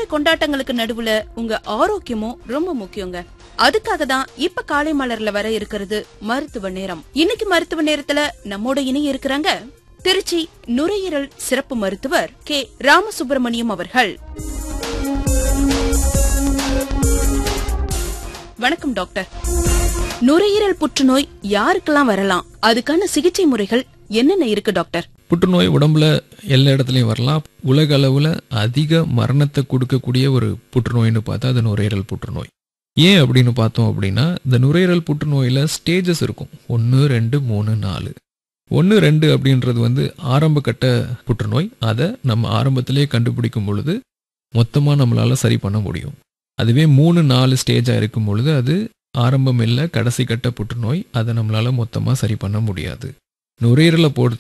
கொண்டாட்டங்களுக்கு நடுவுல உங்க ஆரோக்கியமும் ரொம்ப முக்கியங்க அதுக்காக தான் இப்ப காலை மலர்ல வர இருக்கிறது மருத்துவ நேரம் இன்னைக்கு மருத்துவ நேரத்துல நம்மோட இணைய இருக்கிறாங்க திருச்சி நுரையீரல் சிறப்பு மருத்துவர் கே ராமசுப்பிரமணியம் அவர்கள் வணக்கம் டாக்டர் நுரையீரல் புற்றுநோய் யாருக்கெல்லாம் வரலாம் அதுக்கான சிகிச்சை முறைகள் என்னென்ன இருக்கு டாக்டர் புற்றுநோய் உடம்புல எல்லா இடத்துலையும் வரலாம் உலக அளவில் அதிக மரணத்தை கொடுக்கக்கூடிய ஒரு புற்றுநோய்னு பார்த்தா அது நுரையீரல் புற்றுநோய் ஏன் அப்படின்னு பார்த்தோம் அப்படின்னா இந்த நுரையீரல் புற்றுநோயில் ஸ்டேஜஸ் இருக்கும் ஒன்று ரெண்டு மூணு நாலு ஒன்று ரெண்டு அப்படின்றது வந்து ஆரம்ப கட்ட புற்றுநோய் அதை நம்ம ஆரம்பத்திலேயே கண்டுபிடிக்கும் பொழுது மொத்தமாக நம்மளால் சரி பண்ண முடியும் அதுவே மூணு நாலு ஸ்டேஜாக இருக்கும் பொழுது அது ஆரம்பம் இல்லை கடைசி கட்ட புற்றுநோய் அதை நம்மளால் மொத்தமாக சரி பண்ண முடியாது நுரையீரலை பொறுத்த